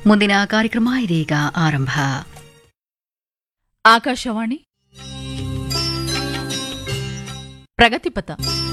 ಮುಂದಿನ ಕಾರ್ಯಕ್ರಮ ಇದೀಗ ಆರಂಭ ಆಕಾಶವಾಣಿ ಪ್ರಗತಿಪಥ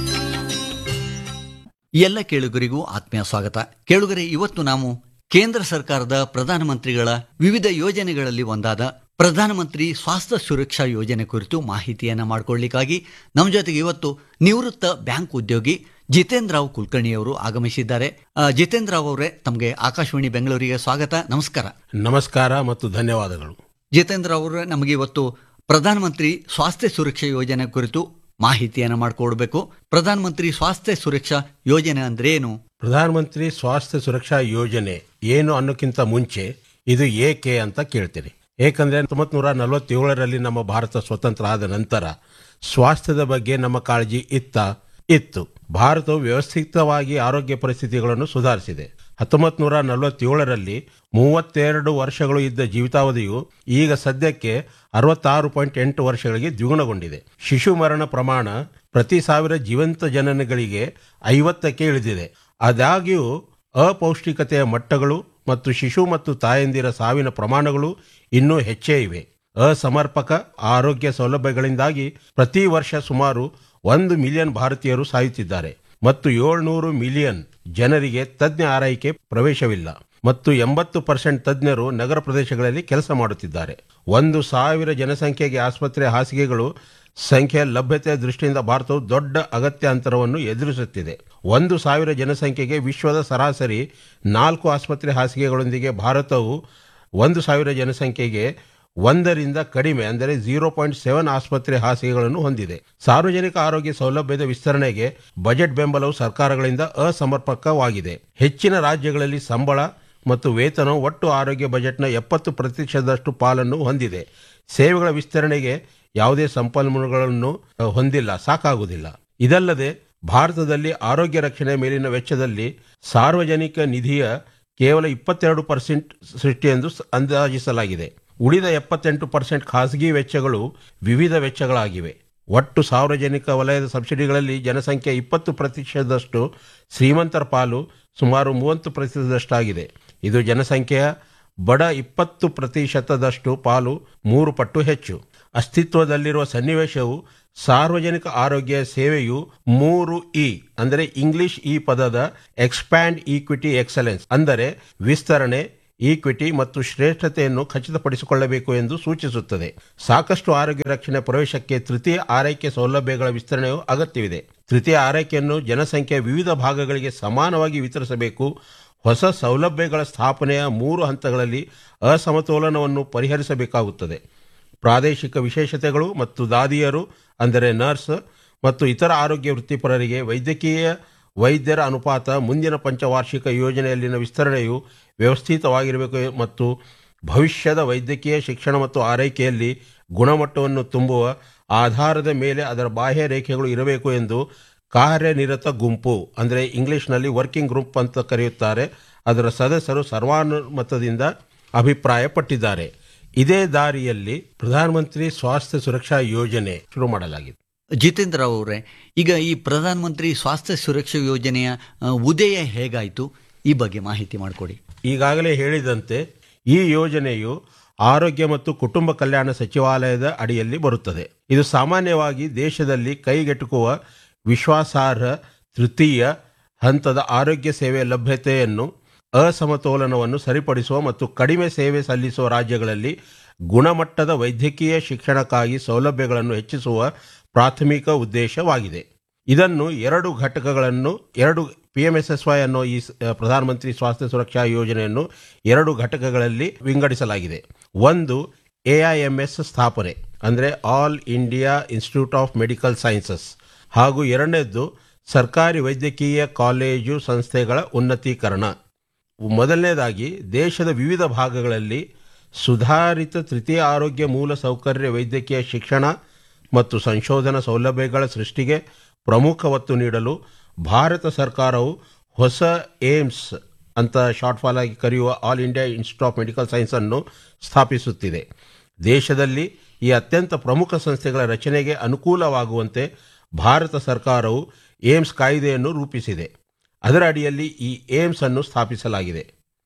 ಎಲ್ಲ ಕೇಳುಗರಿಗೂ ಆತ್ಮೀಯ ಸ್ವಾಗತ ಕೇಳುಗರೆ ಇವತ್ತು ನಾವು ಕೇಂದ್ರ ಸರ್ಕಾರದ ಪ್ರಧಾನಮಂತ್ರಿಗಳ ವಿವಿಧ ಯೋಜನೆಗಳಲ್ಲಿ ಒಂದಾದ ಪ್ರಧಾನಮಂತ್ರಿ ಸ್ವಾಸ್ಥ್ಯ ಸುರಕ್ಷಾ ಯೋಜನೆ ಕುರಿತು ಮಾಹಿತಿಯನ್ನು ಮಾಡಿಕೊಳ್ಳಿಕ್ಕಾಗಿ ನಮ್ಮ ಜೊತೆಗೆ ಇವತ್ತು ನಿವೃತ್ತ ಬ್ಯಾಂಕ್ ಉದ್ಯೋಗಿ ಜಿತೇಂದ್ರ ರಾವ್ ಕುಲಕರ್ಣಿಯವರು ಆಗಮಿಸಿದ್ದಾರೆ ಆ, ಜಿತೇಂದ್ರ ರಾವ್ ಅವರೇ ತಮಗೆ ಆಕಾಶವಾಣಿ ಬೆಂಗಳೂರಿಗೆ ಸ್ವಾಗತ ನಮಸ್ಕಾರ ನಮಸ್ಕಾರ ಮತ್ತು ಧನ್ಯವಾದಗಳು ಜಿತೇಂದ್ರ ಅವರು ನಮಗೆ ಇವತ್ತು ಪ್ರಧಾನಮಂತ್ರಿ ಸ್ವಾಸ್ಥ್ಯ ಸುರಕ್ಷಾ ಯೋಜನೆ ಕುರಿತು ಮಾಹಿತಿಯನ್ನು ಮಾಡಿಕೊಡ್ಬೇಕು ಪ್ರಧಾನಮಂತ್ರಿ ಸ್ವಾಸ್ಥ್ಯ ಸುರಕ್ಷಾ ಯೋಜನೆ ಅಂದ್ರೆ ಏನು ಪ್ರಧಾನಮಂತ್ರಿ ಸ್ವಾಸ್ಥ್ಯ ಸುರಕ್ಷಾ ಯೋಜನೆ ಏನು ಅನ್ನೋಕ್ಕಿಂತ ಮುಂಚೆ ಇದು ಏಕೆ ಅಂತ ಕೇಳ್ತೀನಿ ಏಕೆಂದ್ರೆ ಹತ್ತೊಂಬತ್ತು ನೂರ ನಲವತ್ತೇಳರಲ್ಲಿ ನಮ್ಮ ಭಾರತ ಸ್ವತಂತ್ರ ಆದ ನಂತರ ಸ್ವಾಸ್ಥ್ಯದ ಬಗ್ಗೆ ನಮ್ಮ ಕಾಳಜಿ ಇತ್ತ ಇತ್ತು ಭಾರತವು ವ್ಯವಸ್ಥಿತವಾಗಿ ಆರೋಗ್ಯ ಪರಿಸ್ಥಿತಿಗಳನ್ನು ಸುಧಾರಿಸಿದೆ ಹತ್ತೊಂಬತ್ತು ನೂರ ನಲವತ್ತೇಳರಲ್ಲಿ ಮೂವತ್ತೆರಡು ವರ್ಷಗಳು ಇದ್ದ ಜೀವಿತಾವಧಿಯು ಈಗ ಸದ್ಯಕ್ಕೆ ಅರವತ್ತಾರು ಪಾಯಿಂಟ್ ಎಂಟು ವರ್ಷಗಳಿಗೆ ದ್ವಿಗುಣಗೊಂಡಿದೆ ಶಿಶು ಮರಣ ಪ್ರಮಾಣ ಪ್ರತಿ ಸಾವಿರ ಜೀವಂತ ಜನನಗಳಿಗೆ ಐವತ್ತಕ್ಕೆ ಇಳಿದಿದೆ ಆದಾಗ್ಯೂ ಅಪೌಷ್ಟಿಕತೆಯ ಮಟ್ಟಗಳು ಮತ್ತು ಶಿಶು ಮತ್ತು ತಾಯಂದಿರ ಸಾವಿನ ಪ್ರಮಾಣಗಳು ಇನ್ನೂ ಹೆಚ್ಚೇ ಇವೆ ಅಸಮರ್ಪಕ ಆರೋಗ್ಯ ಸೌಲಭ್ಯಗಳಿಂದಾಗಿ ಪ್ರತಿ ವರ್ಷ ಸುಮಾರು ಒಂದು ಮಿಲಿಯನ್ ಭಾರತೀಯರು ಸಾಯುತ್ತಿದ್ದಾರೆ ಮತ್ತು ಏಳ್ನೂರು ಮಿಲಿಯನ್ ಜನರಿಗೆ ತಜ್ಞ ಆರೈಕೆ ಪ್ರವೇಶವಿಲ್ಲ ಮತ್ತು ಎಂಬತ್ತು ಪರ್ಸೆಂಟ್ ತಜ್ಞರು ನಗರ ಪ್ರದೇಶಗಳಲ್ಲಿ ಕೆಲಸ ಮಾಡುತ್ತಿದ್ದಾರೆ ಒಂದು ಸಾವಿರ ಜನಸಂಖ್ಯೆಗೆ ಆಸ್ಪತ್ರೆ ಹಾಸಿಗೆಗಳು ಸಂಖ್ಯೆ ಲಭ್ಯತೆಯ ದೃಷ್ಟಿಯಿಂದ ಭಾರತವು ದೊಡ್ಡ ಅಗತ್ಯ ಅಂತರವನ್ನು ಎದುರಿಸುತ್ತಿದೆ ಒಂದು ಸಾವಿರ ಜನಸಂಖ್ಯೆಗೆ ವಿಶ್ವದ ಸರಾಸರಿ ನಾಲ್ಕು ಆಸ್ಪತ್ರೆ ಹಾಸಿಗೆಗಳೊಂದಿಗೆ ಭಾರತವು ಒಂದು ಸಾವಿರ ಜನಸಂಖ್ಯೆಗೆ ಒಂದರಿಂದ ಕಡಿಮೆ ಅಂದರೆ ಜೀರೋ ಪಾಯಿಂಟ್ ಸೆವೆನ್ ಆಸ್ಪತ್ರೆ ಹಾಸಿಗೆಗಳನ್ನು ಹೊಂದಿದೆ ಸಾರ್ವಜನಿಕ ಆರೋಗ್ಯ ಸೌಲಭ್ಯದ ವಿಸ್ತರಣೆಗೆ ಬಜೆಟ್ ಬೆಂಬಲವು ಸರ್ಕಾರಗಳಿಂದ ಅಸಮರ್ಪಕವಾಗಿದೆ ಹೆಚ್ಚಿನ ರಾಜ್ಯಗಳಲ್ಲಿ ಸಂಬಳ ಮತ್ತು ವೇತನವು ಒಟ್ಟು ಆರೋಗ್ಯ ಬಜೆಟ್ನ ಎಪ್ಪತ್ತು ಪ್ರತಿಶತದಷ್ಟು ಪಾಲನ್ನು ಹೊಂದಿದೆ ಸೇವೆಗಳ ವಿಸ್ತರಣೆಗೆ ಯಾವುದೇ ಸಂಪನ್ಮೂಲಗಳನ್ನು ಅಹ್, ಹೊಂದಿಲ್ಲ ಸಾಕಾಗುವುದಿಲ್ಲ ಇದಲ್ಲದೆ ಭಾರತದಲ್ಲಿ ಆರೋಗ್ಯ ರಕ್ಷಣೆ ಮೇಲಿನ ವೆಚ್ಚದಲ್ಲಿ ಸಾರ್ವಜನಿಕ ನಿಧಿಯ ಕೇವಲ ಇಪ್ಪತ್ತೆರಡು ಪರ್ಸೆಂಟ್ ಸೃಷ್ಟಿ ಎಂದು ಸ- ಅಂದಾಜಿಸಲಾಗಿದೆ ಉಳಿದ ಎಪ್ಪತ್ತೆಂಟು ಪರ್ಸೆಂಟ್ ಖಾಸಗಿ ವೆಚ್ಚಗಳು ವಿವಿಧ ವೆಚ್ಚಗಳಾಗಿವೆ ಒಟ್ಟು ಸಾರ್ವಜನಿಕ ವಲಯದ ಸಬ್ಸಿಡಿಗಳಲ್ಲಿ ಜನಸಂಖ್ಯೆ ಇಪ್ಪತ್ತು ಪ್ರತಿಶತದಷ್ಟು ಶ್ರೀಮಂತರ ಪಾಲು ಸುಮಾರು ಮೂವತ್ತು ಪ್ರತಿಶತದಷ್ಟಾಗಿದೆ ಇದು ಜನಸಂಖ್ಯೆಯ ಬಡ ಇಪ್ಪತ್ತು ಪ್ರತಿಶತದಷ್ಟು ಪಾಲು ಮೂರು ಪಟ್ಟು ಹೆಚ್ಚು ಅಸ್ತಿತ್ವದಲ್ಲಿರುವ ಸನ್ನಿವೇಶವು ಸಾರ್ವಜನಿಕ ಆರೋಗ್ಯ ಸೇವೆಯು ಮೂರು ಇ ಅಂದರೆ ಇಂಗ್ಲಿಷ್ ಈ ಪದದ ಎಕ್ಸ್ಪ್ಯಾಂಡ್ ಈಕ್ವಿಟಿ ಎಕ್ಸಲೆನ್ಸ್ ಅಂದರೆ ವಿಸ್ತರಣೆ ಈಕ್ವಿಟಿ ಮತ್ತು ಶ್ರೇಷ್ಠತೆಯನ್ನು ಖಚಿತಪಡಿಸಿಕೊಳ್ಳಬೇಕು ಎಂದು ಸೂಚಿಸುತ್ತದೆ ಸಾಕಷ್ಟು ಆರೋಗ್ಯ ರಕ್ಷಣೆ ಪ್ರವೇಶಕ್ಕೆ ತೃತೀಯ ಆರೈಕೆ ಸೌಲಭ್ಯಗಳ ವಿಸ್ತರಣೆಯು ಅಗತ್ಯವಿದೆ ತೃತೀಯ ಆರೈಕೆಯನ್ನು ಜನಸಂಖ್ಯೆಯ ವಿವಿಧ ಭಾಗಗಳಿಗೆ ಸಮಾನವಾಗಿ ವಿತರಿಸಬೇಕು ಹೊಸ ಸೌಲಭ್ಯಗಳ ಸ್ಥಾಪನೆಯ ಮೂರು ಹಂತಗಳಲ್ಲಿ ಅಸಮತೋಲನವನ್ನು ಪರಿಹರಿಸಬೇಕಾಗುತ್ತದೆ ಪ್ರಾದೇಶಿಕ ವಿಶೇಷತೆಗಳು ಮತ್ತು ದಾದಿಯರು ಅಂದರೆ ನರ್ಸ್ ಮತ್ತು ಇತರ ಆರೋಗ್ಯ ವೃತ್ತಿಪರರಿಗೆ ವೈದ್ಯಕೀಯ ವೈದ್ಯರ ಅನುಪಾತ ಮುಂದಿನ ಪಂಚವಾರ್ಷಿಕ ಯೋಜನೆಯಲ್ಲಿನ ವಿಸ್ತರಣೆಯು ವ್ಯವಸ್ಥಿತವಾಗಿರಬೇಕು ಮತ್ತು ಭವಿಷ್ಯದ ವೈದ್ಯಕೀಯ ಶಿಕ್ಷಣ ಮತ್ತು ಆರೈಕೆಯಲ್ಲಿ ಗುಣಮಟ್ಟವನ್ನು ತುಂಬುವ ಆಧಾರದ ಮೇಲೆ ಅದರ ಬಾಹ್ಯ ರೇಖೆಗಳು ಇರಬೇಕು ಎಂದು ಕಾರ್ಯನಿರತ ಗುಂಪು ಅಂದರೆ ಇಂಗ್ಲಿಷ್ನಲ್ಲಿ ವರ್ಕಿಂಗ್ ಗ್ರೂಪ್ ಅಂತ ಕರೆಯುತ್ತಾರೆ ಅದರ ಸದಸ್ಯರು ಸರ್ವಾನುಮತದಿಂದ ಅಭಿಪ್ರಾಯಪಟ್ಟಿದ್ದಾರೆ ಇದೇ ದಾರಿಯಲ್ಲಿ ಪ್ರಧಾನಮಂತ್ರಿ ಸ್ವಾಸ್ಥ್ಯ ಸುರಕ್ಷಾ ಯೋಜನೆ ಶುರು ಮಾಡಲಾಗಿದೆ ಜಿತೇಂದ್ರ ರಾವ್ ಅವರೇ ಈಗ ಈ ಪ್ರಧಾನಮಂತ್ರಿ ಸ್ವಾಸ್ಥ್ಯ ಸುರಕ್ಷಾ ಯೋಜನೆಯ ಆ, ಉದಯ ಹೇಗಾಯಿತು ಈ ಬಗ್ಗೆ ಮಾಹಿತಿ ಮಾಡಿಕೊಡಿ ಈಗಾಗಲೇ ಹೇಳಿದಂತೆ ಈ ಯೋಜನೆಯು ಆರೋಗ್ಯ ಮತ್ತು ಕುಟುಂಬ ಕಲ್ಯಾಣ ಸಚಿವಾಲಯದ ಅಡಿಯಲ್ಲಿ ಬರುತ್ತದೆ ಇದು ಸಾಮಾನ್ಯವಾಗಿ ದೇಶದಲ್ಲಿ ಕೈಗೆಟುಕುವ ವಿಶ್ವಾಸಾರ್ಹ ತೃತೀಯ ಹಂತದ ಆರೋಗ್ಯ ಸೇವೆ ಲಭ್ಯತೆಯನ್ನು ಅಸಮತೋಲನವನ್ನು ಸರಿಪಡಿಸುವ ಮತ್ತು ಕಡಿಮೆ ಸೇವೆ ಸಲ್ಲಿಸುವ ರಾಜ್ಯಗಳಲ್ಲಿ ಗುಣಮಟ್ಟದ ವೈದ್ಯಕೀಯ ಶಿಕ್ಷಣಕ್ಕಾಗಿ ಸೌಲಭ್ಯಗಳನ್ನು ಹೆಚ್ಚಿಸುವ ಪ್ರಾಥಮಿಕ ಉದ್ದೇಶವಾಗಿದೆ ಇದನ್ನು ಎರಡು ಘಟಕಗಳನ್ನು ಎರಡು P M S S Y ಅನ್ನೋ ಈ ಸ- ಪ್ರಧಾನಮಂತ್ರಿ ಸ್ವಾಸ್ಥ್ಯ ಸುರಕ್ಷಾ ಯೋಜನೆಯನ್ನು ಎರಡು ಘಟಕಗಳಲ್ಲಿ ವಿಂಗಡಿಸಲಾಗಿದೆ ಒಂದು ಎ ಐ ಎಂ ಎಸ್ ಸ್ಥಾಪನೆ ಅಂದರೆ All India Institute of Medical Sciences ಹಾಗೂ ಎರಡನೇದ್ದು ಸರ್ಕಾರಿ ವೈದ್ಯಕೀಯ ಕಾಲೇಜು ಸಂಸ್ಥೆಗಳ ಉನ್ನತೀಕರಣ ಮೊದಲನೇದಾಗಿ ದೇಶದ ವಿವಿಧ ಭಾಗಗಳಲ್ಲಿ ಸುಧಾರಿತ ತೃತೀಯ ಆರೋಗ್ಯ ಮೂಲ ಸೌಕರ್ಯ ವೈದ್ಯಕೀಯ ಶಿಕ್ಷಣ ಮತ್ತು ಸಂಶೋಧನಾ ಸೌಲಭ್ಯಗಳ ಸೃಷ್ಟಿಗೆ ಪ್ರಮುಖ ಒತ್ತು ನೀಡಲು ಭಾರತ ಸರ್ಕಾರವು ಹೊಸ ಏಮ್ಸ್ ಅಂತ ಶಾರ್ಟ್ ಫಾಲ್ ಆಗಿ ಕರೆಯುವ All India Institute of Medical Science ಅನ್ನು ಸ್ಥಾಪಿಸುತ್ತಿದೆ ದೇಶದಲ್ಲಿ ಈ ಅತ್ಯಂತ ಪ್ರಮುಖ ಸಂಸ್ಥೆಗಳ ರಚನೆಗೆ ಅನುಕೂಲವಾಗುವಂತೆ ಭಾರತ ಸರ್ಕಾರವು ಏಮ್ಸ್ ಕಾಯ್ದೆಯನ್ನು ರೂಪಿಸಿದೆ ಅದರ ಅಡಿಯಲ್ಲಿ ಈ ಏಮ್ಸ್ ಅನ್ನು ಸ್ಥಾಪಿಸಲಾಗಿದೆ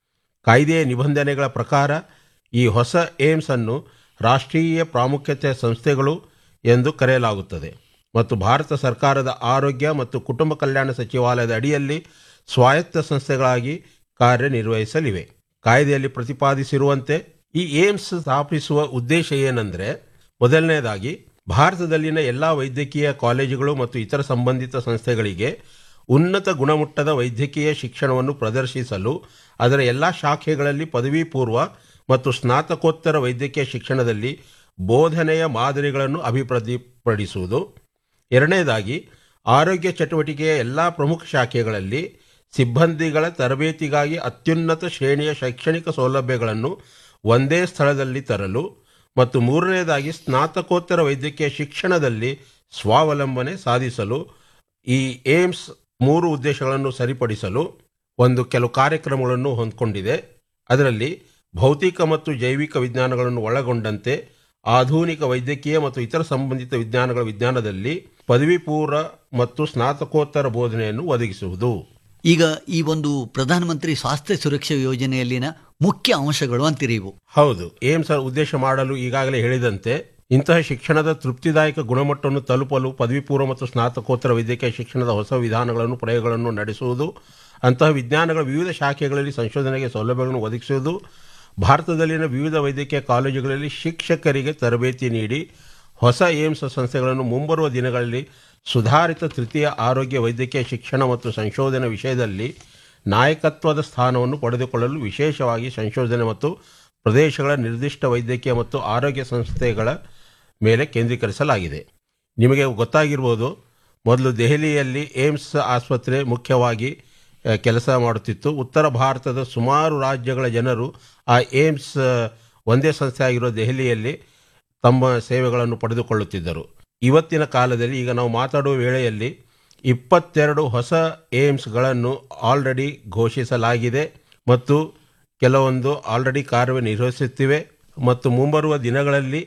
ಕಾಯ್ದೆಯ ನಿಬಂಧನೆಗಳ ಪ್ರಕಾರ ಈ ಹೊಸ ಏಮ್ಸ್ ಅನ್ನು ರಾಷ್ಟ್ರೀಯ ಪ್ರಾಮುಖ್ಯತೆಯ ಸಂಸ್ಥೆಗಳು ಎಂದು ಕರೆಯಲಾಗುತ್ತದೆ ಮತ್ತು ಭಾರತ ಸರ್ಕಾರದ ಆರೋಗ್ಯ ಮತ್ತು ಕುಟುಂಬ ಕಲ್ಯಾಣ ಸಚಿವಾಲಯದ ಅಡಿಯಲ್ಲಿ ಸ್ವಾಯತ್ತ ಸಂಸ್ಥೆಗಳಾಗಿ ಕಾರ್ಯನಿರ್ವಹಿಸಲಿವೆ ಕಾಯ್ದೆಯಲ್ಲಿ ಪ್ರತಿಪಾದಿಸಿರುವಂತೆ ಈ ಏಮ್ಸ್ ಸ್ಥಾಪಿಸುವ ಉದ್ದೇಶ ಏನೆಂದರೆ ಮೊದಲನೇದಾಗಿ ಭಾರತದಲ್ಲಿನ ಎಲ್ಲ ವೈದ್ಯಕೀಯ ಕಾಲೇಜುಗಳು ಮತ್ತು ಇತರ ಸಂಬಂಧಿತ ಸಂಸ್ಥೆಗಳಿಗೆ ಉನ್ನತ ಗುಣಮಟ್ಟದ ವೈದ್ಯಕೀಯ ಶಿಕ್ಷಣವನ್ನು ಪ್ರದರ್ಶಿಸಲು ಅದರ ಎಲ್ಲ ಶಾಖೆಗಳಲ್ಲಿ ಪದವಿ ಪೂರ್ವ ಮತ್ತು ಸ್ನಾತಕೋತ್ತರ ವೈದ್ಯಕೀಯ ಶಿಕ್ಷಣದಲ್ಲಿ ಬೋಧನೆಯ ಮಾದರಿಗಳನ್ನು ಅಭಿವೃದ್ಧಿಪಡಿಸುವುದು ಎರಡನೇದಾಗಿ ಆರೋಗ್ಯ ಚಟುವಟಿಕೆಯ ಎಲ್ಲ ಪ್ರಮುಖ ಶಾಖೆಗಳಲ್ಲಿ ಸಿಬ್ಬಂದಿಗಳ ತರಬೇತಿಗಾಗಿ ಅತ್ಯುನ್ನತ ಶ್ರೇಣಿಯ ಶೈಕ್ಷಣಿಕ ಸೌಲಭ್ಯಗಳನ್ನು ಒಂದೇ ಸ್ಥಳದಲ್ಲಿ ತರಲು ಮತ್ತು ಮೂರನೇದಾಗಿ ಸ್ನಾತಕೋತ್ತರ ವೈದ್ಯಕೀಯ ಶಿಕ್ಷಣದಲ್ಲಿ ಸ್ವಾವಲಂಬನೆ ಸಾಧಿಸಲು ಈ ಏಮ್ಸ್ ಮೂರು ಉದ್ದೇಶಗಳನ್ನು ಸರಿಪಡಿಸಲು ಒಂದು ಕೆಲವು ಕಾರ್ಯಕ್ರಮಗಳನ್ನು ಹೊಂದಿಕೊಂಡಿದೆ ಅದರಲ್ಲಿ ಭೌತಿಕ ಮತ್ತು ಜೈವಿಕ ವಿಜ್ಞಾನಗಳನ್ನು ಒಳಗೊಂಡಂತೆ ಆಧುನಿಕ ವೈದ್ಯಕೀಯ ಮತ್ತು ಇತರ ಸಂಬಂಧಿತ ವಿಜ್ಞಾನಗಳ ವಿಜ್ಞಾನದಲ್ಲಿ ಪದವಿ ಪೂರ್ವ ಮತ್ತು ಸ್ನಾತಕೋತ್ತರ ಬೋಧನೆಯನ್ನು ಒದಗಿಸುವುದು ಈಗ ಈ ಒಂದು ಪ್ರಧಾನಮಂತ್ರಿ ಸ್ವಾಸ್ಥ್ಯ ಸುರಕ್ಷಾ ಯೋಜನೆಯಲ್ಲಿನ ಮುಖ್ಯ ಅಂಶಗಳು ಅಂತೀರಿ ಇವು ಹೌದು ಏಮ್ಸ್ ಉದ್ದೇಶ ಮಾಡಲು ಈಗಾಗಲೇ ಹೇಳಿದಂತೆ ಇಂತಹ ಶಿಕ್ಷಣದ ತೃಪ್ತಿದಾಯಕ ಗುಣಮಟ್ಟವನ್ನು ತಲುಪಲು ಪದವಿ ಪೂರ್ವ ಮತ್ತು ಸ್ನಾತಕೋತ್ತರ ವೈದ್ಯಕೀಯ ಶಿಕ್ಷಣದ ಹೊಸ ವಿಧಾನಗಳನ್ನು ಪ್ರಯೋಗಗಳನ್ನು ನಡೆಸುವುದು ಅಂತಹ ವಿಜ್ಞಾನಗಳ ವಿವಿಧ ಶಾಖೆಗಳಲ್ಲಿ ಸಂಶೋಧನೆಗೆ ಸೌಲಭ್ಯಗಳನ್ನು ಒದಗಿಸುವುದು ಭಾರತದಲ್ಲಿನ ವಿವಿಧ ವೈದ್ಯಕೀಯ ಕಾಲೇಜುಗಳಲ್ಲಿ ಶಿಕ್ಷಕರಿಗೆ ತರಬೇತಿ ನೀಡಿ ಹೊಸ ಏಮ್ಸ್ ಸಂಸ್ಥೆಗಳನ್ನು ಮುಂಬರುವ ದಿನಗಳಲ್ಲಿ ಸುಧಾರಿತ ತೃತೀಯ ಆರೋಗ್ಯ ವೈದ್ಯಕೀಯ ಶಿಕ್ಷಣ ಮತ್ತು ಸಂಶೋಧನೆ ವಿಷಯದಲ್ಲಿ ನಾಯಕತ್ವದ ಸ್ಥಾನವನ್ನು ಪಡೆದುಕೊಳ್ಳಲು ವಿಶೇಷವಾಗಿ ಸಂಶೋಧನೆ ಮತ್ತು ಪ್ರದೇಶಗಳ ನಿರ್ದಿಷ್ಟ ವೈದ್ಯಕೀಯ ಮತ್ತು ಆರೋಗ್ಯ ಸಂಸ್ಥೆಗಳ ಮೇಲೆ ಕೇಂದ್ರೀಕರಿಸಲಾಗಿದೆ ನಿಮಗೆ ಗೊತ್ತಾಗಿರ್ಬೋದು ಮೊದಲು ದೆಹಲಿಯಲ್ಲಿ ಏಮ್ಸ್ ಆಸ್ಪತ್ರೆ ಮುಖ್ಯವಾಗಿ ಆ, ಕೆಲಸ ಮಾಡುತ್ತಿತ್ತು ಉತ್ತರ ಭಾರತದ ಸುಮಾರು ರಾಜ್ಯಗಳ ಜನರು ಆ ಏಮ್ಸ್ ಆ, ಒಂದೇ ಸಂಸ್ಥೆ ಆಗಿರೋ ದೆಹಲಿಯಲ್ಲಿ ತಮ್ಮ ಸೇವೆಗಳನ್ನು ಪಡೆದುಕೊಳ್ಳುತ್ತಿದ್ದರು ಇವತ್ತಿನ ಕಾಲದಲ್ಲಿ ಈಗ ನಾವು ಮಾತಾಡುವ ವೇಳೆಯಲ್ಲಿ ಇಪ್ಪತ್ತೆರಡು ಹೊಸ ಏಮ್ಸ್ಗಳನ್ನು ಆಲ್ರೆಡಿ ಘೋಷಿಸಲಾಗಿದೆ ಮತ್ತು ಕೆಲವೊಂದು ಆಲ್ರೆಡಿ ಕಾರ್ಯನಿರ್ವಹಿಸುತ್ತಿವೆ ಮತ್ತು ಮುಂಬರುವ ದಿನಗಳಲ್ಲಿ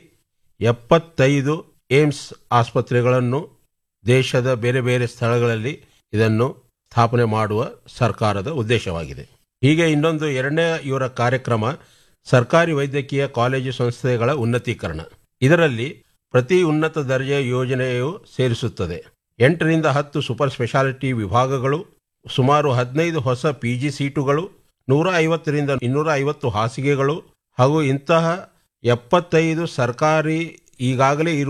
ಎಪ್ಪತ್ತೈದು ಏಮ್ಸ್ ಆಸ್ಪತ್ರೆಗಳನ್ನು ದೇಶದ ಬೇರೆ ಬೇರೆ ಸ್ಥಳಗಳಲ್ಲಿ ಇದನ್ನು ಸ್ಥಾಪನೆ ಮಾಡುವ ಸರ್ಕಾರದ ಉದ್ದೇಶವಾಗಿದೆ ಹೀಗೆ ಇನ್ನೊಂದು ಎರಡನೇ ಇವರ ಕಾರ್ಯಕ್ರಮ ಸರ್ಕಾರಿ ವೈದ್ಯಕೀಯ ಕಾಲೇಜು ಸಂಸ್ಥೆಗಳ ಉನ್ನತೀಕರಣ ಇದರಲ್ಲಿ ಪ್ರತಿ ಉನ್ನತ ದರ್ಜೆಯ ಯೋಜನೆಯು ಸೇರಿಸುತ್ತದೆ ಎಂಟರಿಂದ ಹತ್ತು ಸೂಪರ್ ಸ್ಪೆಷಾಲಿಟಿ ವಿಭಾಗಗಳು ಸುಮಾರು ಹದಿನೈದು ಹೊಸ ಪಿ ಜಿ ಸೀಟುಗಳು ನೂರ ಐವತ್ತರಿಂದ ಇನ್ನೂರ ಐವತ್ತು ಹಾಸಿಗೆಗಳು ಹಾಗೂ ಇಂತಹ ಎಪ್ಪತ್ತೈದು ಸರ್ಕಾರಿ ಈಗಾಗಲೇ ಇರುವ